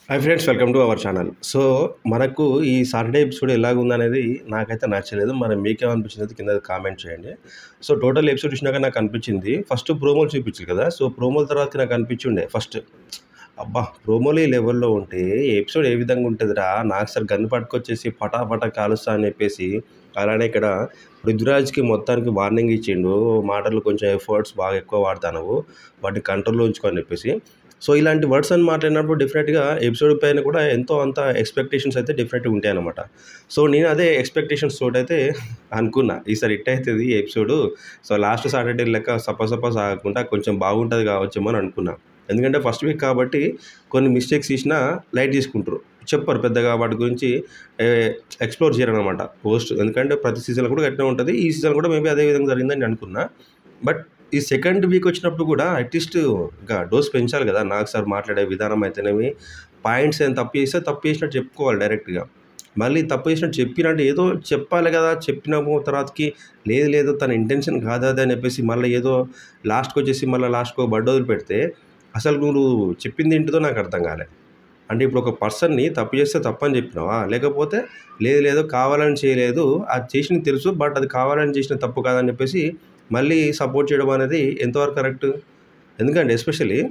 Hi friends welcome to our channel so మనకు ఈ Saturday episode ఎలాగుందనేది నాకైతే నచ్చలేదు మరి మీకేమనిపించింది కింద కామెంట్ చేయండి సో టోటల్ ఎపిసోడ్ చూసినాక నాకు అనిపించింది ఫస్ట్ ప్రోమోలు చూపించారు కదా సో ప్రోమోల తర్వాత నాకు అనిపించిండే ఫస్ట్ అబ్బా ప్రోమోలు ఈ లెవెల్లో ఉంటే ఎపిసోడ్ ఏ విధంగా ఉంటుందిరా నాకు సార్ గన్ను పట్టుకొచ్చేసి పటాపటా కాలుస్తా అని చెప్పేసి అలానే ఇక్కడ పృథ్వీరాజ్కి మొత్తానికి వార్నింగ్ ఇచ్చిండు మాటలు కొంచెం ఎఫర్ట్స్ బాగా ఎక్కువ వాడతాను వాటిని కంట్రోల్లో ఉంచుకో అని చెప్పేసి సో ఇలాంటి వర్డ్స్ అని మాట్లాడినప్పుడు డెఫినెట్గా ఎపిసోడ్ పైన కూడా ఎంతో అంత ఎక్స్పెక్టేషన్స్ అయితే డెఫినెట్గా ఉంటాయి అనమాట సో నేను అదే ఎక్స్పెక్టేషన్స్ తోటైతే అనుకున్నా ఈసారి ఇట్ అవుతుంది ఈ ఎపిసోడ్ సో లాస్ట్ సాటర్డే లెక్క సప సప సాగకుండా కొంచెం బాగుంటుంది కావచ్చేమో అని అనుకున్నా ఎందుకంటే ఫస్ట్ వీక్ కాబట్టి కొన్ని మిస్టేక్స్ ఇచ్చినా లైట్ తీసుకుంటారు చెప్పరు పెద్దగా వాటి గురించి ఎక్స్ప్లోర్ చేయరనమాట పోస్ట్ ఎందుకంటే ప్రతి సీజన్లో కూడా గట్టిగా ఉంటుంది ఈ సీజన్ కూడా మేబీ అదే విధంగా జరిగిందని అనుకున్నా బట్ ఈ సెకండ్ వీక్ వచ్చినప్పుడు కూడా అట్లీస్ట్ ఇంకా డోస్ పెంచాలి కదా నాకు సార్ మాట్లాడే విధానం అయితేనేమి పాయింట్స్ ఏం తప్పు చేస్తే తప్పు చేసినట్టు చెప్పుకోవాలి డైరెక్ట్గా మళ్ళీ తప్పు చేసినట్టు చెప్పినట్టు ఏదో చెప్పాలి కదా చెప్పినాము తర్వాతకి లేదు లేదు తన ఇంటెన్షన్ కాదు అది అని చెప్పేసి మళ్ళీ ఏదో లాస్ట్కి వచ్చేసి మళ్ళీ లాస్ట్కి ఒక బడ్డ వదిలి పెడితే అసలు నువ్వు చెప్పింది ఏంటిదో నాకు అర్థం కాలే అంటే ఇప్పుడు ఒక పర్సన్ని తప్పు చేస్తే తప్పని చెప్పినావా లేకపోతే లేదు లేదు కావాలని చేయలేదు అది చేసిన తెలుసు బట్ అది కావాలని చేసిన తప్పు కాదని చెప్పేసి మళ్ళీ సపోర్ట్ చేయడం అనేది ఎంతవరకు కరెక్ట్ ఎందుకంటే ఎస్పెషల్లీ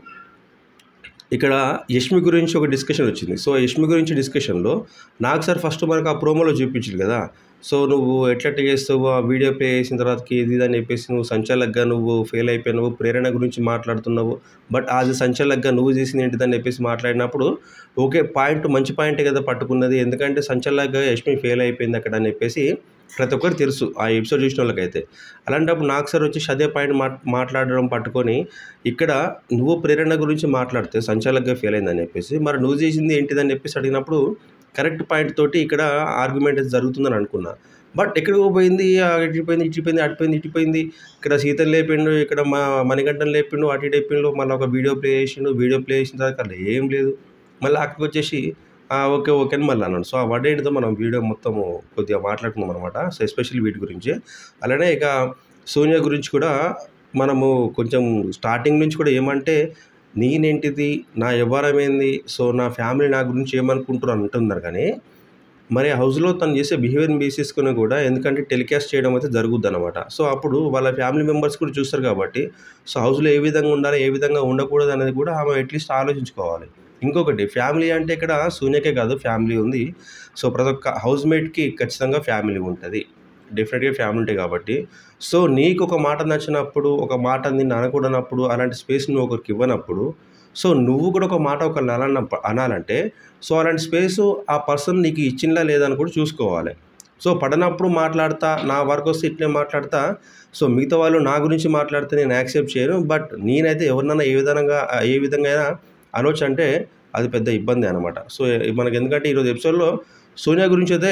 ఇక్కడ యష్మి గురించి ఒక డిస్కషన్ వచ్చింది సో యష్మి గురించి డిస్కషన్లో నాకు సార్ ఫస్ట్ మనకు ఆ ప్రోమోలో చూపించింది కదా సో నువ్వు ఎట్లెట్ట చేస్తావు ఆ వీడియో ప్లే చేసిన తర్వాతకి ఇది ఇది అని చెప్పేసి నువ్వు సంచాలక్గా నువ్వు ఫెయిల్ అయిపోయినావు ప్రేరణ గురించి మాట్లాడుతున్నావు బట్ అది సంచాలక్గా నువ్వు చేసింది ఏంటిదని చెప్పేసి మాట్లాడినప్పుడు ఓకే పాయింట్ మంచి పాయింటే కదా పట్టుకున్నది ఎందుకంటే సంచాలక్గా యష్మి ఫెయిల్ అయిపోయింది అక్కడ అని చెప్పేసి ప్రతి ఒక్కరు తెలుసు ఆ ఎపిసోడ్ చూసిన వాళ్ళకైతే అలాంటప్పుడు నాకు సార్ వచ్చి అదే పాయింట్ మా మాట్లాడడం పట్టుకొని ఇక్కడ నువ్వు ప్రేరణ గురించి మాట్లాడితే సంచాలకుగా ఫెయిల్ అయిందని చెప్పేసి మరి నువ్వు చేసింది ఏంటిదని చెప్పేసి అడిగినప్పుడు కరెక్ట్ పాయింట్ తోటి ఇక్కడ ఆర్గ్యుమెంట్ జరుగుతుందని అనుకున్నా బట్ ఎక్కడికి పోయింది ఇటుపోయింది ఇటుపోయింది అటుపోయింది ఇటుపోయింది ఇక్కడ సీతలు లేపిండు ఇక్కడ మా మణిగంటలు లేపిండు అటు ఇటు లేపిండు మళ్ళీ ఒక వీడియో ప్లే చేసిండు వీడియో ప్లే చేసిన తర్వాత అక్కడ ఏం లేదు మళ్ళీ అక్కడికి వచ్చేసి ఓకే ఓకే అని మళ్ళీ అన్నాడు సో ఆ వర్డ్ ఏంటిదో మనం వీడియో మొత్తము కొద్దిగా మాట్లాడుకున్నాం అనమాట సో ఎస్పెషల్లీ వీటి గురించి అలానే ఇక సోనియా గురించి కూడా మనము కొంచెం స్టార్టింగ్ నుంచి కూడా ఏమంటే నేనేంటిది నా వ్యవహారం ఏంది సో నా ఫ్యామిలీ నా గురించి ఏమనుకుంటారు అంటున్నారు కానీ మరి హౌస్లో తను చేసే బిహేవియర్ బేసిస్కొని కూడా ఎందుకంటే టెలికాస్ట్ చేయడం అయితే జరుగుద్ది అనమాట సో అప్పుడు వాళ్ళ ఫ్యామిలీ మెంబర్స్ కూడా చూస్తారు కాబట్టి సో హౌస్లో ఏ విధంగా ఉండాలి ఏ విధంగా ఉండకూడదు అనేది కూడా ఆమె అట్లీస్ట్ ఆలోచించుకోవాలి ఇంకొకటి ఫ్యామిలీ అంటే ఇక్కడ శూన్యకే కాదు ఫ్యామిలీ ఉంది సో ప్రతి ఒక్క హౌస్ మేట్కి ఖచ్చితంగా ఫ్యామిలీ ఉంటుంది డెఫినెట్గా ఫ్యామిలీ ఉంటాయి కాబట్టి సో నీకు ఒక మాట నచ్చినప్పుడు ఒక మాట నిన్ను అనకూడనప్పుడు అలాంటి స్పేస్ నువ్వు ఒకరికి ఇవ్వనప్పుడు సో నువ్వు కూడా ఒక మాట ఒకరిని అనాల అనాలంటే సో అలాంటి స్పేస్ ఆ పర్సన్ నీకు ఇచ్చిందా లేదని కూడా చూసుకోవాలి సో పడనప్పుడు మాట్లాడతా నా వర్క్ వస్తే ఇట్లే మాట్లాడతా సో మిగతా వాళ్ళు నా గురించి మాట్లాడితే నేను యాక్సెప్ట్ చేయను బట్ నేనైతే ఎవరినైనా ఏ విధంగా ఏ విధంగా అయినా అనొచ్చు అంటే అది పెద్ద ఇబ్బంది అనమాట సో మనకి ఎందుకంటే ఈరోజు ఎపిసోడ్లో సోనియా గురించి అయితే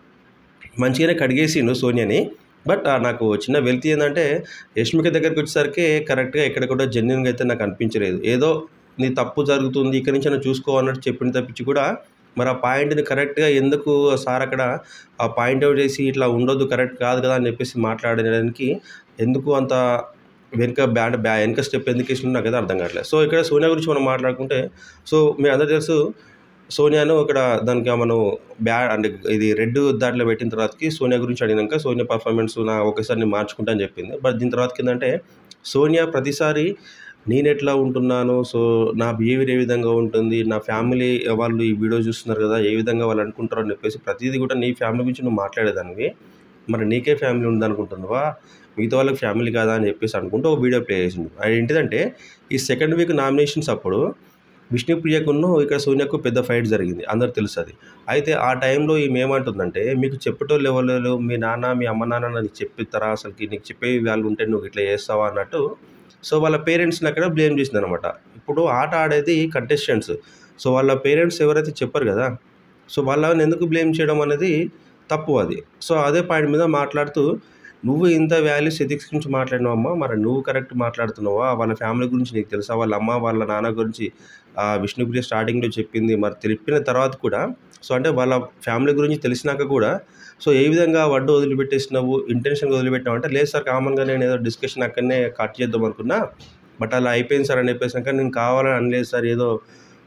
మంచిగానే కడిగేసిండు సోనియాని బట్ నాకు చిన్న వెల్తీ ఏంటంటే యష్మిక దగ్గరికి వచ్చేసరికి కరెక్ట్గా ఎక్కడ కూడా జెన్యున్గా అయితే నాకు అనిపించలేదు ఏదో నీ తప్పు జరుగుతుంది ఇక్కడి నుంచి నేను చూసుకో అన్నట్టు చెప్పిన తప్పించి కూడా మరి ఆ పాయింట్ని కరెక్ట్గా ఎందుకు సార్ అక్కడ ఆ పాయింట్ అవుట్ చేసి ఇట్లా ఉండొద్దు కరెక్ట్ కాదు కదా అని చెప్పేసి మాట్లాడడానికి ఎందుకు అంత వెనుక బ్యాండ్ బ్యా వెనుక స్టెప్ ఎందుకు వేసిన నాకు అయితే అర్థం కావట్లేదు సో ఇక్కడ సోనియా గురించి మనం మాట్లాడుకుంటే సో మీ అందరూ తెలుసు సోనియాను ఇక్కడ దానికి మనం బ్యా అంటే ఇది రెడ్ దాంట్లో పెట్టిన తర్వాతకి సోనియా గురించి అడిగినాక సోనియా పర్ఫార్మెన్స్ నా ఒకసారి నేను మార్చుకుంటా అని చెప్పింది బట్ దీని తర్వాత ఏంటంటే సోనియా ప్రతిసారి నేను ఎట్లా ఉంటున్నాను సో నా బిహేవియర్ ఏ విధంగా ఉంటుంది నా ఫ్యామిలీ వాళ్ళు ఈ వీడియో చూస్తున్నారు కదా ఏ విధంగా వాళ్ళు అనుకుంటారు అని చెప్పేసి ప్రతిదీ కూడా నీ ఫ్యామిలీ గురించి నువ్వు మాట్లాడేదానివి మరి నీకే ఫ్యామిలీ ఉందనుకుంటున్నావా మిగతా వాళ్ళకి ఫ్యామిలీ కాదా అని చెప్పేసి అనుకుంటూ ఒక వీడియో ప్లే చేసింది అది ఏంటిదంటే ఈ సెకండ్ వీక్ నామినేషన్స్ అప్పుడు విష్ణుప్రియకును ఇక్కడ సోనియాకు పెద్ద ఫైట్ జరిగింది అందరు తెలుసు అది అయితే ఆ టైంలో ఈమె ఏమంటుందంటే మీకు చెప్పేటోళ్ళు ఎవరు మీ నాన్న మీ అమ్మ నాన్న నీకు చెప్పిస్తారా అసలుకి నీకు చెప్పే వాళ్ళు ఉంటే నువ్వు ఇట్లా చేస్తావా అన్నట్టు సో వాళ్ళ పేరెంట్స్ని అక్కడ బ్లేమ్ చేసింది అనమాట ఇప్పుడు ఆట ఆడేది కంటెస్టెంట్స్ సో వాళ్ళ పేరెంట్స్ ఎవరైతే చెప్పారు కదా సో వాళ్ళని ఎందుకు బ్లేమ్ చేయడం అనేది తప్పు అది సో అదే పాయింట్ మీద మాట్లాడుతూ నువ్వు ఇంత వాల్యూస్ ఎథిక్స్ గురించి మాట్లాడినావమ్మా మరి నువ్వు కరెక్ట్ మాట్లాడుతున్నావా వాళ్ళ ఫ్యామిలీ గురించి నీకు తెలుసా వాళ్ళ అమ్మ వాళ్ళ నాన్న గురించి విష్ణుప్రియ స్టార్టింగ్లో చెప్పింది మరి తెలిపిన తర్వాత కూడా సో అంటే వాళ్ళ ఫ్యామిలీ గురించి తెలిసినాక కూడా సో ఏ విధంగా వడ్డు వదిలిపెట్టేసినావు ఇంటెన్షన్గా వదిలిపెట్టినావు అంటే లేదు సార్ కామన్గా నేను ఏదో డిస్కషన్ అక్కడనే కట్ చేద్దాం అనుకున్నా బట్ అలా అయిపోయింది సార్ అని చెప్పేసాక నేను కావాలని అనలేదు సార్ ఏదో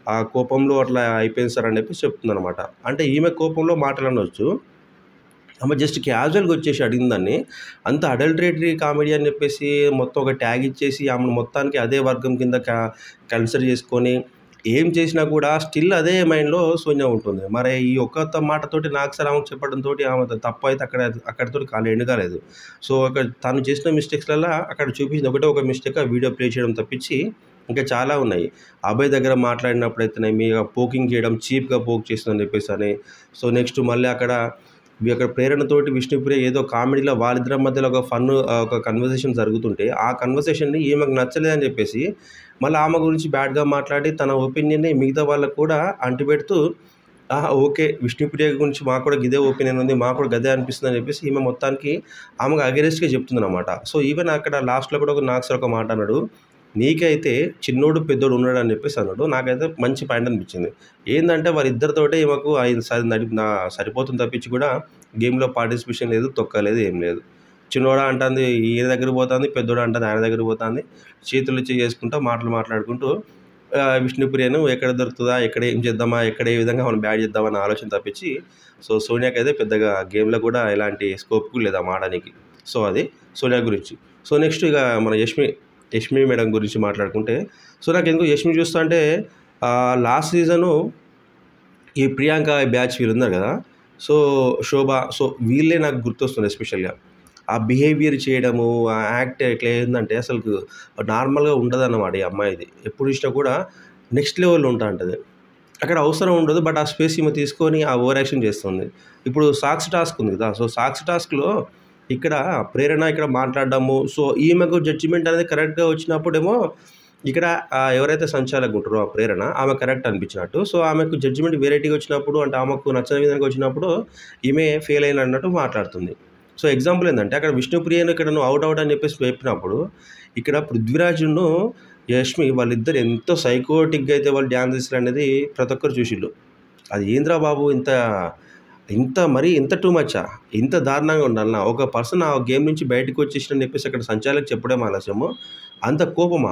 ఆ కోపంలో అట్లా అయిపోయింది సార్ అని చెప్పేసి చెప్తుందనమాట అంటే ఈమె కోపంలో మాటలు అనవచ్చు ఆమె జస్ట్ క్యాజువల్గా వచ్చేసి అడిగిన దాన్ని అంత అడల్టరేటరీ కామెడీ అని చెప్పేసి మొత్తం ఒక ట్యాగ్ ఇచ్చేసి ఆమెను మొత్తానికి అదే వర్గం కింద కన్సిడర్ చేసుకొని ఏం చేసినా కూడా స్టిల్ అదే మైండ్లో శూన్యం ఉంటుంది మరి ఈ ఒక్క మాటతోటి నాకు సార్ ఆమెకు చెప్పడంతో ఆమె తప్పు అయితే అక్కడ అక్కడితో కాలు ఎండు కాలేదు సో అక్కడ తను చేసిన మిస్టేక్స్లలో అక్కడ చూపించింది ఒకటే ఒక మిస్టేక్ ఆ వీడియో ప్లే చేయడం తప్పించి ఇంకా చాలా ఉన్నాయి అబ్బాయి దగ్గర మాట్లాడినప్పుడు అయితేనే మీ పోకింగ్ చేయడం చీప్గా పోక్ చేస్తుందని చెప్పేసి అని సో నెక్స్ట్ మళ్ళీ అక్కడ వీ- అక్కడ ప్రేరణతోటి విష్ణుప్రియ ఏదో కామెడీలో వాళ్ళిద్దరి మధ్యలో ఒక ఫన్ ఒక కన్వర్సేషన్ జరుగుతుంటే ఆ కన్వర్సేషన్ని ఈమెకు నచ్చలేదని చెప్పేసి మళ్ళీ ఆమె గురించి బ్యాడ్గా మాట్లాడి తన ఒపీనియన్ని మిగతా వాళ్ళకు కూడా అంటిపెడుతూ ఆహా ఓకే విష్ణుప్రియ గురించి మాకు కూడా ఇదే ఒపీనియన్ ఉంది మాకు కూడా గదే అనిపిస్తుంది అని చెప్పేసి ఈమె మొత్తానికి ఆమెకు అగెరెస్ట్గా చెప్తుంది అనమాట సో ఈవెన్ అక్కడ లాస్ట్లో కూడా ఒక నాకు సార్ ఒక మాట అన్నాడు నీకైతే చిన్నోడు పెద్దోడు ఉన్నాడు అని చెప్పేసి అన్నాడు నాకైతే మంచి పాయింట్ అనిపించింది ఏంటంటే వాళ్ళిద్దరితోటే ఈమెకు ఐదు సరి నడి నా సరిపోతుంది తప్పించి కూడా గేమ్లో పార్టిసిపేషన్ లేదు తొక్కలేదు ఏం లేదు చిన్నోడ అంటుంది ఈయన దగ్గర పోతుంది పెద్దోడు అంటుంది ఆయన దగ్గర పోతుంది చేతులు ఇచ్చి చేసుకుంటూ మాటలు మాట్లాడుకుంటూ ఆ, విష్ణుప్రియను ఎక్కడ దొరుకుతుందా ఎక్కడ ఏం చేద్దామా ఎక్కడ ఏ విధంగా మనం బ్యాడ్ చేద్దామని ఆలోచన తప్పించి సో సోనియాకి అయితే పెద్దగా గేమ్లో కూడా ఎలాంటి స్కోప్ లేదు ఆ మాడడానికి సో అది సోనియా గురించి సో నెక్స్ట్ ఇక మన యష్మి యష్మి మేడం గురించి మాట్లాడుకుంటే సో నాకు ఎందుకు యష్మి చూస్తా అంటే లాస్ట్ సీజను ఈ ప్రియాంక బ్యాచ్ వీళ్ళు ఉన్నారు కదా సో శోభ సో వీళ్ళే నాకు గుర్తొస్తుంది ఎస్పెషల్గా ఆ బిహేవియర్ చేయడము ఆ యాక్ట్ ఎట్లా ఏంటంటే అసలు నార్మల్గా ఉండదు అన్నమాట ఈ అమ్మాయిది ఎప్పుడు ఇచ్చినా కూడా నెక్స్ట్ లెవెల్లో ఉంటా ఉంటుంది అక్కడ అవసరం ఉండదు బట్ ఆ స్పేస్ ఈమె తీసుకొని ఆ ఓవర్ యాక్షన్ చేస్తుంది ఇప్పుడు సాక్స్ టాస్క్ ఉంది కదా సో సాక్స్ టాస్క్లో ఇక్కడ ప్రేరణ ఇక్కడ మాట్లాడడము సో ఈమెకు జడ్జిమెంట్ అనేది కరెక్ట్గా వచ్చినప్పుడేమో ఇక్కడ ఆ, ఎవరైతే సంచాలకు ఉంటారో ఆ ప్రేరణ ఆమె కరెక్ట్ అనిపించినట్టు సో ఆమెకు జడ్జిమెంట్ వెరైటీగా వచ్చినప్పుడు అంటే ఆమెకు నచ్చని విధంగా వచ్చినప్పుడు ఈమె ఫెయిల్ అయిన అన్నట్టు మాట్లాడుతుంది సో ఎగ్జాంపుల్ ఏంటంటే అక్కడ విష్ణుప్రియను ఇక్కడ నువ్వు అవుట్ అవుట్ అని చెప్పేసి చెప్పినప్పుడు ఇక్కడ పృథ్వీరాజును యష్మి వాళ్ళిద్దరు ఎంతో సైకోటిక్గా అయితే వాళ్ళు డ్యాన్స్ చేస్తారు అనేది ప్రతి ఒక్కరు చూసిళ్ళు అది ఏంద్రా బాబు ఇంత ఇంత మరీ ఇంత టూ మచ్చా ఇంత దారుణంగా ఉండాలన్నా ఒక పర్సన్ ఆ గేమ్ నుంచి బయటకు వచ్చేసిన చెప్పేసి అక్కడ సంచాలకు చెప్పడం ఆలస్యము అంత కోపమా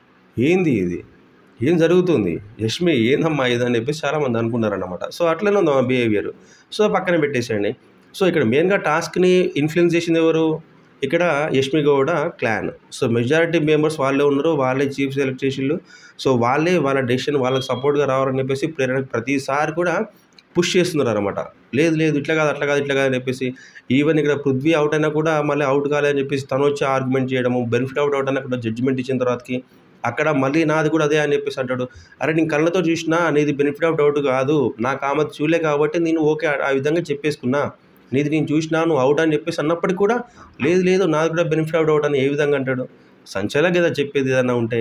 ఏంది ఇది ఏం జరుగుతుంది యష్మి ఏందమ్మా ఇది అని చెప్పేసి చాలామంది అనుకున్నారన్నమాట సో అట్లనే ఉంది ఆ బిహేవియర్ సో పక్కన పెట్టేసేయండి సో ఇక్కడ మెయిన్గా టాస్క్ని ఇన్ఫ్లుయెన్స్ చేసింది ఎవరు ఇక్కడ Yashmi Gowda clan so majority members వాళ్ళే ఉన్నారు వాళ్ళే చీఫ్ సెలెక్ట్ చేసిళ్ళు సో వాళ్ళే వాళ్ళ డెసిషన్ వాళ్ళకి సపోర్ట్గా రావాలని చెప్పేసి ప్రేరణ ప్రతిసారి కూడా పుష్ చేస్తున్నారు అనమాట లేదు లేదు ఇట్లా కాదు అట్లా కాదు ఇట్లా కాదు అని చెప్పేసి ఈవెన్ ఇక్కడ పృథ్వీ అవుట్ అయినా కూడా మళ్ళీ అవుట్ కాలేదని చెప్పేసి తను వచ్చి ఆర్గ్యుమెంట్ చేయడము బెనిఫిట్ అవుట్ అవుట్ అయినా కూడా జడ్జిమెంట్ ఇచ్చిన తర్వాతకి అక్కడ మళ్ళీ నాది కూడా అదే అని చెప్పేసి అంటాడు అరే నేను కళ్ళతో చూసినా నీది బెనిఫిట్ ఆఫ్ డౌట్ కాదు నాకు ఆమె చూలే కాబట్టి నేను ఓకే ఆ- ఆ విధంగా చెప్పేసుకున్నా నీది నేను చూసినా నువ్వు అవుట్ అని చెప్పేసి అన్నప్పటికీ కూడా లేదు లేదు నాది కూడా బెనిఫిట్ ఆఫ్ డౌట్ అని ఏ విధంగా అంటాడు సంచలే కదా చెప్పేది ఏదన్నా ఉంటే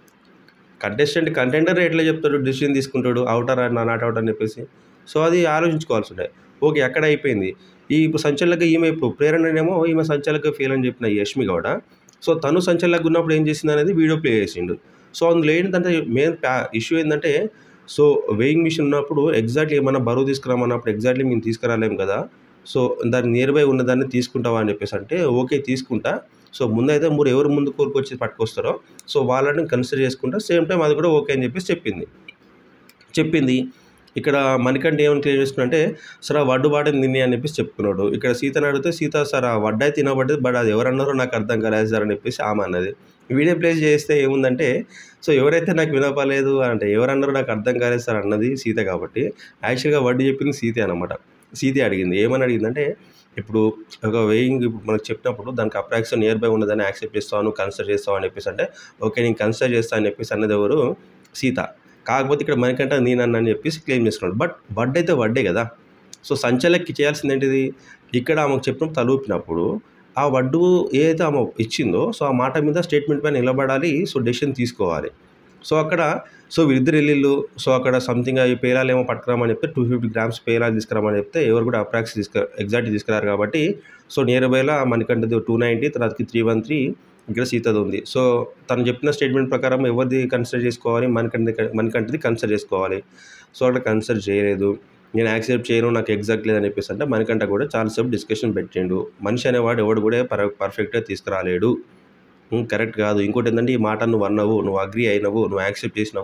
కంటెస్టెంట్ కంటెండర్ ఎట్లా చెప్తాడు డిసిషన్ తీసుకుంటాడు అవుటర్ నా నాట్ అవుట్ అని చెప్పేసి సో అది ఆలోచించుకోవాల్సి ఉండే ఓకే ఎక్కడ అయిపోయింది ఈ ఇప్పుడు సంచలక ఈమె ఇప్పుడు ప్రేరణనేమో ఈమె సంచలక ఫెయిల్ అని చెప్పిన యష్మి గౌడ సో తను సంచలక ఉన్నప్పుడు ఏం చేసింది అనేది వీడియో ప్లే చేసిండు సో అందులో ఏంటంటే మెయిన్ ఇష్యూ ఏంటంటే సో వెయింగ్ మిషన్ ఉన్నప్పుడు ఎగ్జాక్ట్లీ ఏమన్నా బరువు తీసుకురామన్నప్పుడు ఎగ్జాక్ట్లీ మేము తీసుకురాలేము కదా సో దాని నియర్ బై ఉన్నదాన్ని తీసుకుంటావా అని చెప్పేసి అంటే ఓకే తీసుకుంటా సో ముందైతే మీరు ఎవరు ముందు కోరుకొచ్చి పట్టుకొస్తారో సో వాళ్ళని కన్సిడర్ చేసుకుంటా సేమ్ టైం అది కూడా ఓకే అని చెప్పేసి చెప్పింది చెప్పింది ఇక్కడ మణికంఠ ఏమని క్లియర్ చేస్తున్నంటే సార్ ఆ వడ్డు వాడింది నిన్నే అని చెప్పేసి చెప్పుకున్నాడు ఇక్కడ సీతని అడిగితే సీత సార్ ఆ వడ్డాయి తినబడ్డది బట్ అది ఎవరన్నారో నాకు అర్థం కాలేదు సార్ అని చెప్పేసి ఆమె అన్నది వీడియో ప్లేస్ చేస్తే ఏముందంటే సో ఎవరైతే నాకు వినపలేదు అంటే ఎవరన్నారో నాకు అర్థం కాలేదు సార్ అన్నది సీత కాబట్టి యాక్చువల్గా వడ్డు చెప్పింది సీతే అనమాట సీతే అడిగింది ఏమని అడిగిందంటే ఇప్పుడు ఒక వెయింగ్ ఇప్పుడు మనకు చెప్పినప్పుడు దానికి అప్రాక్స్ నియర్ బై ఉన్నదని యాక్సెప్ట్ చేస్తాను కన్సిడర్ చేస్తావు అని చెప్పేసి అంటే ఓకే నేను కన్సిడర్ చేస్తాను అని చెప్పేసి అన్నది ఎవరు సీత కాకపోతే ఇక్కడ మనకంట నేనన్నా అని చెప్పేసి క్లెయిమ్ చేసుకున్నాడు బట్ వడ్ అయితే వడ్డే కదా సో సంచలకి చేయాల్సింది ఏంటిది ఇక్కడ ఆమెకు చెప్పినప్పుడు తలూపినప్పుడు ఆ వడ్డు ఏదైతే ఆమె ఇచ్చిందో సో ఆ మాట మీద స్టేట్మెంట్ పైన నిలబడాలి సో డెసిషన్ తీసుకోవాలి సో అక్కడ సో వీళ్ళిద్దరు వెళ్ళిళ్ళు సో అక్కడ సంథింగ్ అవి పేలాలు ఏమో పట్టుకురామని చెప్తే టూ ఫిఫ్టీ గ్రామ్స్ పేలాలు తీసుకురామని చెప్తే ఎవరు కూడా అప్రాక్స్ తీసుకు ఎగ్జాక్ట్ తీసుకురారు కాబట్టి సో నియర్ బైలో మనకంటే టూ నైంటీ తర్వాతకి త్రీ వన్ త్రీ ఇక్కడ సీతది ఉంది సో తను చెప్పిన స్టేట్మెంట్ ప్రకారం ఎవరిది కన్సిడర్ చేసుకోవాలి మనకంటే మనకంటది కన్సిడర్ చేసుకోవాలి సో అక్కడ కన్సిడర్ చేయలేదు నేను యాక్సెప్ట్ చేయను నాకు ఎగ్జాక్ట్ లేదని చెప్పేసి అంటే మనకంట కూడా చాలాసేపు డిస్కషన్ పెట్టిండు మనిషి అనేవాడు ఎవడు కూడా పర్ పర్ఫెక్ట్గా తీసుకురాలేడు కరెక్ట్ కాదు ఇంకోటి ఏంటంటే ఈ మాట నువ్వు అన్నావు నువ్వు అగ్రి అయినవు నువ్వు యాక్సెప్ట్ చేసినావు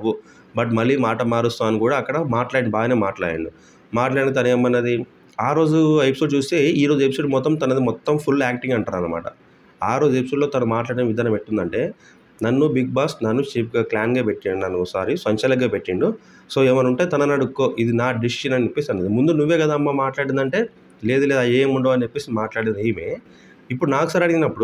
బట్ మళ్ళీ మాట మారుస్తాం అని కూడా అక్కడ మాట్లాడి బాగానే మాట్లాడిండు మాట్లాడిన తను ఏమన్నది ఆ రోజు ఎపిసోడ్ చూస్తే ఈ రోజు ఎపిసోడ్ మొత్తం తనది మొత్తం ఫుల్ యాక్టింగ్ అంటారు అనమాట ఆ రోజు ఎపిసోడ్లో తను మాట్లాడిన విధానం ఎట్టుందంటే నన్ను బిగ్ బాస్ నన్ను చీఫ్గా క్లాన్గా పెట్టిండు నన్ను సారీ సంచలగ్గా పెట్టిండు సో ఏమైనా ఉంటే తనని అడుక్కో ఇది నా డిసిషన్ అని చెప్పేసి అన్నది ముందు నువ్వే కదా అమ్మ మాట్లాడిందంటే లేదు లేదు ఏం ఉండవు అని చెప్పేసి మాట్లాడేది ఈమె ఇప్పుడు నాకు సార్ అడిగినప్పుడు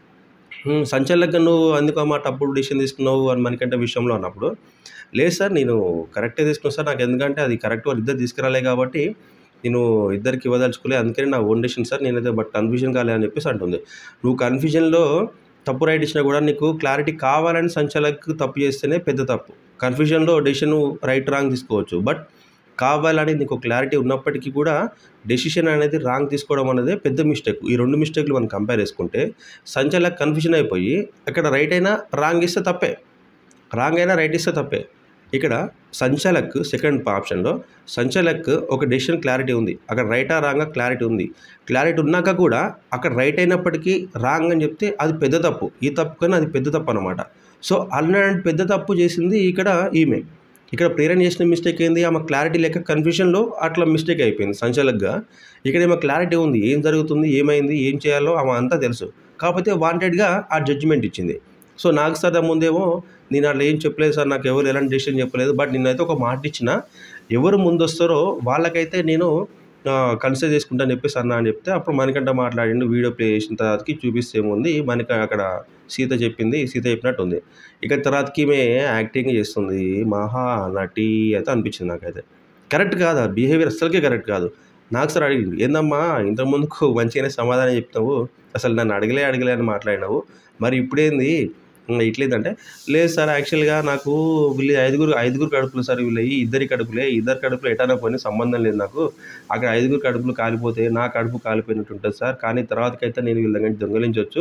"హ్మ్, సంచలగ్గా నువ్వు అందుకు అమ్మ తప్పుడు డిసిషన్ తీసుకున్నావు అని మనకంటే విషయంలో అన్నప్పుడు లేదు సార్ నేను కరెక్టే తీసుకున్నాను సార్ నాకు ఎందుకంటే అది కరెక్ట్ వాళ్ళు ఇద్దరు తీసుకురాలే కాబట్టి నేను ఇద్దరికి ఇవ్వదలుచుకోలే అందుకని నా ఓన్ డెసిషన్ సార్ నేనైతే బట్ కన్ఫ్యూజన్ కాలే అని చెప్పేసి అంటుంది నువ్వు కన్ఫ్యూజన్లో తప్పు రైట్ ఇచ్చినా కూడా నీకు క్లారిటీ కావాలని సంచలకు తప్పు చేస్తేనే పెద్ద తప్పు కన్ఫ్యూజన్లో డెసిషన్ రైట్ రాంగ్ తీసుకోవచ్చు బట్ కావాలని నీకు క్లారిటీ ఉన్నప్పటికీ కూడా డెసిషన్ అనేది రాంగ్ తీసుకోవడం అనేది పెద్ద మిస్టేక్ ఈ రెండు మిస్టేక్లు మనం కంపేర్ చేసుకుంటే సంచలకు కన్ఫ్యూజన్ అయిపోయి అక్కడ రైట్ అయినా రాంగ్ ఇస్తే తప్పే రాంగ్ అయినా రైట్ ఇస్తే తప్పే ఇక్కడ సంచలక్ సెకండ్ ఆప్షన్లో సంచలక్ ఒక డెసిషన్ క్లారిటీ ఉంది అక్కడ రైటా రాంగా క్లారిటీ ఉంది క్లారిటీ ఉన్నాక కూడా అక్కడ రైట్ అయినప్పటికీ రాంగ్ అని చెప్తే అది పెద్ద తప్పు ఈ తప్పు కన్నా అది పెద్ద తప్పు అనమాట సో అలాంటి పెద్ద తప్పు చేసింది ఇక్కడ ఈమె ఇక్కడ ప్రేరణ చేసిన మిస్టేక్ ఏంది ఆమె క్లారిటీ లేక కన్ఫ్యూషన్లో అట్లా మిస్టేక్ అయిపోయింది సంచలక్గా ఇక్కడ ఏమో క్లారిటీ ఉంది ఏం జరుగుతుంది ఏమైంది ఏం చేయాలో ఆమె అంతా తెలుసు కాకపోతే వాంటెడ్గా ఆ జడ్జిమెంట్ ఇచ్చింది సో నాకు సార్ ముందేమో నేను అట్లా ఏం చెప్పలేదు సార్ నాకు ఎవరు ఎలాంటి డెసిషన్ చెప్పలేదు బట్ నేనైతే ఒక మాట ఇచ్చిన ఎవరు ముందు వస్తారో వాళ్ళకైతే నేను కన్సిడర్ చేసుకుంటాను చెప్పేసి అన్నా అని చెప్తే అప్పుడు మనకంట మాట్లాడిండు వీడియో ప్లే చేసిన తర్వాతకి చూపిస్తే ఏముంది మనకి అక్కడ సీత చెప్పింది సీత చెప్పినట్టు ఉంది ఇక తర్వాతకి ఈమె యాక్టింగ్ చేస్తుంది మహా నటి అయితే అనిపించింది నాకైతే కరెక్ట్ కాదు ఆ బిహేవియర్ అస్సలకే కరెక్ట్ కాదు నాకు సార్ అడిగిండు ఏందమ్మా ఇంతకుముందుకు మంచిగానే సమాధానం చెప్తావు అసలు నన్ను అడగలే అడగలే అని మాట్లాడినావు మరి ఇప్పుడేంది ఇంకా ఇట్లేదంటే లేదు సార్ యాక్చువల్గా నాకు వీళ్ళు ఐదుగురు ఐదుగురు కడుపులు సార్ వీళ్ళు ఇద్దరి కడుపులే ఇద్దరు కడుపులు ఎటానా పోయినా సంబంధం లేదు నాకు అక్కడ ఐదుగురు కడుపులు కాలిపోతే నా కడుపు కాలిపోయినట్టు ఉంటుంది సార్ కానీ తర్వాతకైతే నేను వీళ్ళ దగ్గర దొంగలించవచ్చు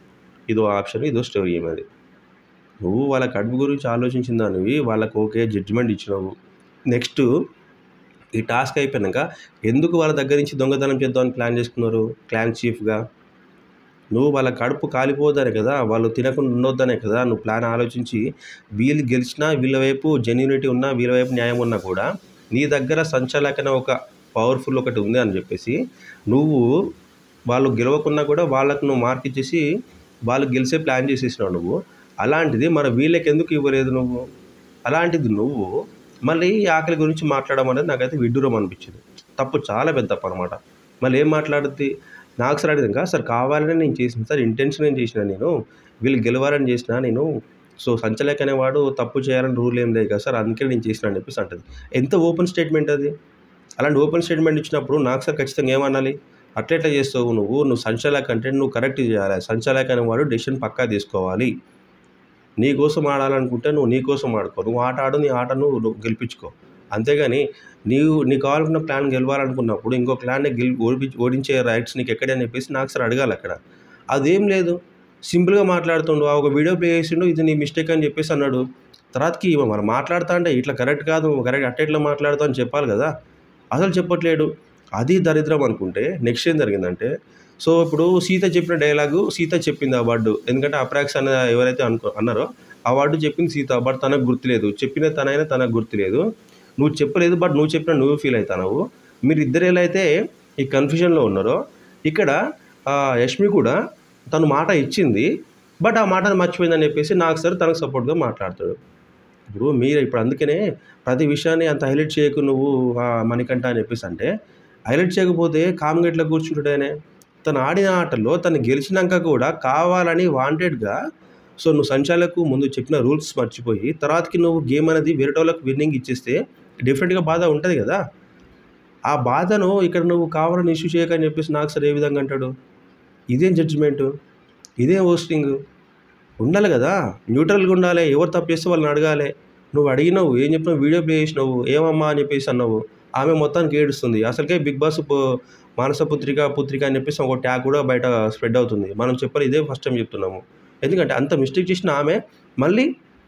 ఇదో ఆప్షన్ ఇదో స్టోరీ ఏమది నువ్వు వాళ్ళ కడుపు గురించి ఆలోచించిన దానివి వాళ్ళకు ఓకే జడ్జిమెంట్ ఇచ్చినావు నెక్స్ట్ ఈ టాస్క్ అయిపోయాక ఎందుకు వాళ్ళ దగ్గర నుంచి దొంగతనం చేద్దామని ప్లాన్ చేసుకున్నారు క్లాన్ చీఫ్గా నువ్వు వాళ్ళ కడుపు కాలిపోదనే కదా వాళ్ళు తినకుండా ఉండొద్దనే కదా నువ్వు ప్లాన్ ఆలోచించి వీళ్ళు గెలిచినా వీళ్ళ వైపు జెన్యూనిటీ ఉన్నా వీళ్ళ వైపు న్యాయం ఉన్నా కూడా నీ దగ్గర సంచాలకన ఒక పవర్ఫుల్ ఒకటి ఉంది అని చెప్పేసి నువ్వు వాళ్ళు గెలవకున్నా కూడా వాళ్ళకు నువ్వు మార్క్ ఇచ్చేసి వాళ్ళు గెలిచే ప్లాన్ చేసేసినావు నువ్వు అలాంటిది మరి వీళ్ళకి ఎందుకు ఇవ్వలేదు నువ్వు అలాంటిది నువ్వు మళ్ళీ ఈ ఆకలి గురించి మాట్లాడడం అనేది నాకైతే విడ్డూరం అనిపించింది తప్పు చాలా పెద్ద తప్పు అనమాట మళ్ళీ ఏం మాట్లాడుద్ది నాకు సార్ అడిగింది ఇంకా సార్ కావాలని నేను చేసిన సార్ ఇంటెన్షన్ ఏం చేసిన నేను వీళ్ళు గెలవాలని చేసిన నేను సో సంచలేక అనేవాడు తప్పు చేయాలని రూల్ ఏం లేదు కదా సార్ అందుకే నేను చేసిన అని చెప్పేసి అంటది ఎంత ఓపెన్ స్టేట్మెంట్ అది అలాంటి ఓపెన్ స్టేట్మెంట్ ఇచ్చినప్పుడు నాకు సార్ ఖచ్చితంగా ఏమనాలి అట్లెట్లా చేస్తావు నువ్వు నువ్వు సంచాలక అంటే నువ్వు కరెక్ట్ చేయాలి సంచాలక అనేవాడు డెసిషన్ పక్కా తీసుకోవాలి నీ కోసం ఆడాలనుకుంటే నువ్వు నీ కోసం ఆడుకో నువ్వు ఆట ఆడు నీ ఆట నువ్వు నువ్వు గెలిపించుకో అంతేగాని నీవు నీకు కావాలనుకున్న ప్లాన్ గెలవాలనుకున్నప్పుడు ఇంకో ప్లాన్ని గెలి ఓడి ఓడించే రైట్స్ నీకు ఎక్కడని చెప్పేసి నాకు సార్ అడగాలి అక్కడ అదేం లేదు సింపుల్గా మాట్లాడుతుండు ఆ ఒక వీడియో ప్లే చేసిండు ఇది నీ మిస్టేక్ అని చెప్పేసి అన్నాడు తర్వాతకి ఇవ్వ మరి మాట్లాడుతా అంటే ఇట్లా కరెక్ట్ కాదు కరెక్ట్ అట్ట ఇట్లా మాట్లాడుతా అని చెప్పాలి కదా అసలు చెప్పట్లేడు అది దరిద్రం అనుకుంటే నెక్స్ట్ ఏం జరిగిందంటే సో ఇప్పుడు సీత చెప్పిన డైలాగు సీత చెప్పింది ఆ వర్డు ఎందుకంటే అప్రాక్స్ అనే ఎవరైతే అనుకో అన్నారో ఆ వర్డు చెప్పింది సీత బట్ తనకు గుర్తులేదు చెప్పిన తనైనా తనకు గుర్తులేదు నువ్వు చెప్పలేదు బట్ నువ్వు చెప్పిన నువ్వు ఫీల్ అవుతావు మీరు ఇద్దరు ఎలా అయితే ఈ కన్ఫ్యూజన్లో ఉన్నారో ఇక్కడ ఆ, యష్మి కూడా తను మాట ఇచ్చింది బట్ ఆ మాటను మర్చిపోయిందని చెప్పేసి నాకు సార్ తనకు సపోర్ట్గా మాట్లాడతాడు ఇప్పుడు మీరు ఇప్పుడు అందుకనే ప్రతి విషయాన్ని అంత హైలైట్ చేయకు నువ్వు ఆ, మణికంఠ అని చెప్పేసి అంటే హైలైట్ చేయకపోతే కామ్గా ఇట్లా కూర్చుంటాడనే తను ఆడిన ఆటలో తను గెలిచినాక కూడా కావాలని వాంటెడ్గా సో నువ్వు సంచాలకు ముందు చెప్పిన రూల్స్ మర్చిపోయి తర్వాతకి నువ్వు గేమ్ అనేది వేరే వాళ్ళకి విన్నింగ్ ఇచ్చేస్తే డిఫరెంట్గా బాధ ఉంటుంది కదా ఆ బాధను ఇక్కడ నువ్వు కావాలని ఇష్యూ చేయకని చెప్పేసి నాకు సార్ ఏ విధంగా అంటాడు ఇదేం జడ్జిమెంటు ఇదేం హోస్టింగ్ ఉండాలి కదా న్యూట్రల్గా ఉండాలి ఎవరు తప్పు చేస్తే వాళ్ళని అడగాలి నువ్వు అడిగినావు ఏం చెప్పినావు వీడియో ప్లే చేసినావు ఏమమ్మా అని చెప్పేసి అన్నావు ఆమె మొత్తానికి ఏడుస్తుంది అసలుకే బిగ్ బాస్ పు- మానస పుత్రిక పుత్రిక అని చెప్పేసి ఒక ట్యాగ్ కూడా బయట స్ప్రెడ్ అవుతుంది మనం చెప్పాలి ఇదే ఫస్ట్ టైం చెప్తున్నాము ఎందుకంటే అంత మిస్టేక్ చేసిన ఆమె మళ్ళీ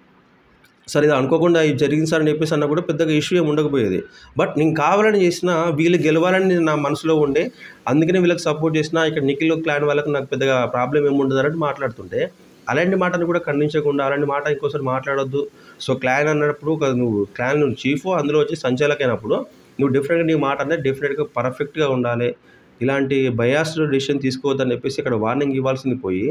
సరే ఇది అనుకోకుండా ఇది జరిగింది సార్ అని చెప్పేసి అన్న కూడా పెద్దగా ఇష్యూ ఏమి ఉండకపోయేది బట్ నేను కావాలని చేసిన వీళ్ళు గెలవాలని నా మనసులో ఉండే అందుకనే వీళ్ళకి సపోర్ట్ చేసిన ఇక్కడ నిఖిల్ క్లాన్ వాళ్ళకి నాకు పెద్దగా ప్రాబ్లం ఏమి ఉండదు అన్నట్టు మాట్లాడుతుంటే అలాంటి మాటను కూడా ఖండించకుండా అలాంటి మాట ఇంకోసారి మాట్లాడొద్దు సో క్లాన్ అన్నప్పుడు ఒక నువ్వు క్లాన్ నువ్వు చీఫ్ అందులో వచ్చి సంచాలకైనప్పుడు నువ్వు డిఫరెంట్గా నీ మాట అనేది డెఫినెట్గా పర్ఫెక్ట్గా ఉండాలి ఇలాంటి బయాస్డ్ డెసిషన్ తీసుకోవద్దని చెప్పేసి ఇక్కడ వార్నింగ్ ఇవ్వాల్సింది పోయి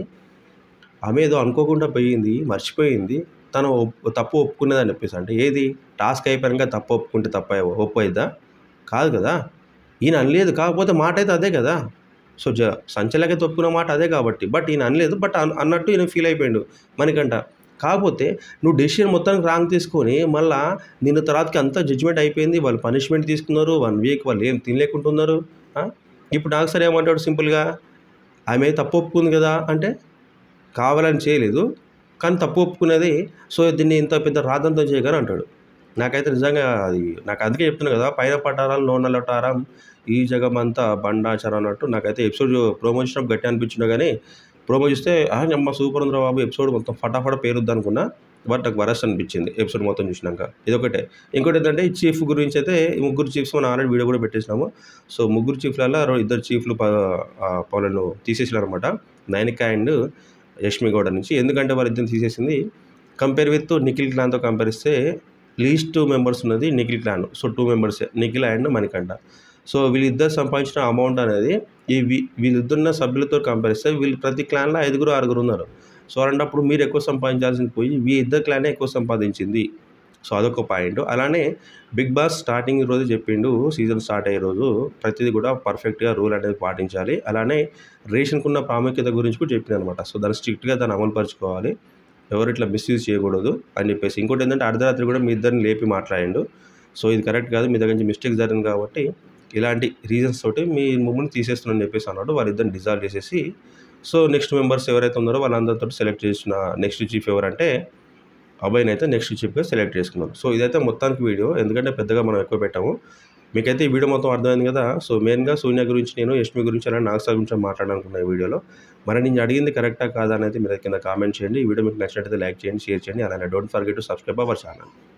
ఆమె ఏదో అనుకోకుండా పోయింది మర్చిపోయింది తను ఒప్- తప్పు ఒప్పుకున్నదని చెప్పేసి అంటే ఏది టాస్క్ అయిపోయాక తప్పు ఒప్పుకుంటే తప్ప ఒప్పు అయిద్దా కాదు కదా ఈయన అనలేదు కాకపోతే మాట అయితే అదే కదా సో జ సంచలకి తప్పుకున్న మాట అదే కాబట్టి బట్ ఈయన అనలేదు బట్ అన్- అన్నట్టు ఈయన ఫీల్ అయిపోయాడు మనకంట కాకపోతే నువ్వు డెసిషన్ మొత్తానికి రాంగ్ తీసుకొని మళ్ళా నిన్న తర్వాతకి అంతా జడ్జిమెంట్ అయిపోయింది వాళ్ళు పనిష్మెంట్ తీసుకున్నారు వన్ వీక్ వాళ్ళు ఏం తినలేకుంటున్నారు ఆ? ఇప్పుడు నాకు సరే ఏమంటాడు సింపుల్గా ఆమె తప్పు ఒప్పుకుంది కదా అంటే కావాలని చేయలేదు కానీ తప్పు ఒప్పుకునేది సో దీన్ని ఇంత పెద్ద రాదంతం చేయగానే అంటాడు నాకైతే నిజంగా అది నాకు అందుకే చెప్తున్నా కదా పైన పట్టారం లోనలటారం ఈ జగమంతా బండాచారం అన్నట్టు నాకైతే ఎపిసోడ్ ప్రోమో చూసినప్పుడు గట్టి అనిపించినా కానీ ప్రోమో చూస్తే "ఆ, అమ్మ సూపర్ ఉందిరా బాబు ఎపిసోడ్ మొత్తం ఫటాఫట పేరుద్ది అనుకున్నా బట్ నాకు వరస్ట్ అనిపించింది ఎపిసోడ్ మొత్తం చూసినాక ఇదొకటే ఇంకోటి ఏంటంటే ఈ చీఫ్ గురించి అయితే ఈ ముగ్గురు చీఫ్స్ మనం ఆల్రెడీ వీడియో కూడా పెట్టేసినాము సో ముగ్గురు చీఫ్లలో ఇద్దరు చీఫ్లు పౌలను తీసేసినారు అనమాట నైనిక అండ్ యష్మి గౌడ నుంచి ఎందుకంటే వాళ్ళిద్దరిని తీసేసింది కంపేర్ విత్ నిఖిల్ క్లాన్తో కంపేర్ ఇస్తే లీస్ట్ టూ మెంబర్స్ ఉన్నది నిఖిల్ క్లాన్ సో టూ మెంబర్సే నిఖిల్ అండ్ మణికంఠ సో వీళ్ళిద్దరు సంపాదించిన అమౌంట్ అనేది ఈ వీ- వీళ్ళిద్దరున్న సభ్యులతో కంపేర్ ఇస్తే వీళ్ళు ప్రతి క్లాన్లో ఐదుగురు ఆరుగురు ఉన్నారు సో అలాంటప్పుడు మీరు ఎక్కువ సంపాదించాల్సింది పోయి వీ ఇద్దరు క్లానే ఎక్కువ సంపాదించింది సో అదొక పాయింట్ అలానే బిగ్ బాస్ స్టార్టింగ్ రోజు చెప్పిండు సీజన్ స్టార్ట్ అయ్యే రోజు ప్రతిదీ కూడా పర్ఫెక్ట్గా రూల్ అనేది పాటించాలి అలానే రేషన్కు ఉన్న ప్రాముఖ్యత గురించి కూడా చెప్పింది అనమాట సో దాన్ని స్ట్రిక్ట్గా దాన్ని అమలు పరుచుకోవాలి ఎవరు ఇట్లా మిస్యూజ్ చేయకూడదు అని చెప్పేసి ఇంకోటి ఏంటంటే అర్ధరాత్రి కూడా మీ ఇద్దరిని లేపి మాట్లాడిండు సో ఇది కరెక్ట్ కాదు మీ దగ్గర నుంచి మిస్టేక్ జరిగింది కాబట్టి ఇలాంటి రీజన్స్ తోటి మీ ముమ్మని తీసేస్తున్నాను చెప్పేసి అన్నాడు వాళ్ళిద్దరిని డిజాల్వ్ చేసేసి సో నెక్స్ట్ మెంబర్స్ ఎవరైతే ఉన్నారో వాళ్ళందరితో సెలెక్ట్ చేసిన నెక్స్ట్ చీఫ్ ఎవరంటే అబ్బాయిని అయితే నెక్స్ట్ చీఫ్గా సెలెక్ట్ చేసుకున్నాం సో ఇదైతే మొత్తానికి వీడియో ఎందుకంటే పెద్దగా మనం ఎక్కువ పెట్టాము మీకైతే ఈ వీడియో మొత్తం అర్థమైంది కదా సో మెయిన్గా సూర్య గురించి నేను యష్మి గురించి అలానే నాగసార్ గురించి మాట్లాడాలనుకున్నా ఈ వీడియోలో మరి నేను అడిగింది కరెక్టా కాదా అనేది మీరు కింద కామెంట్ చేయండి ఈ వీడియో మీకు నచ్చినట్లయితే లైక్ చేయండి షేర్ చేయండి అలానే don't forget to subscribe our channel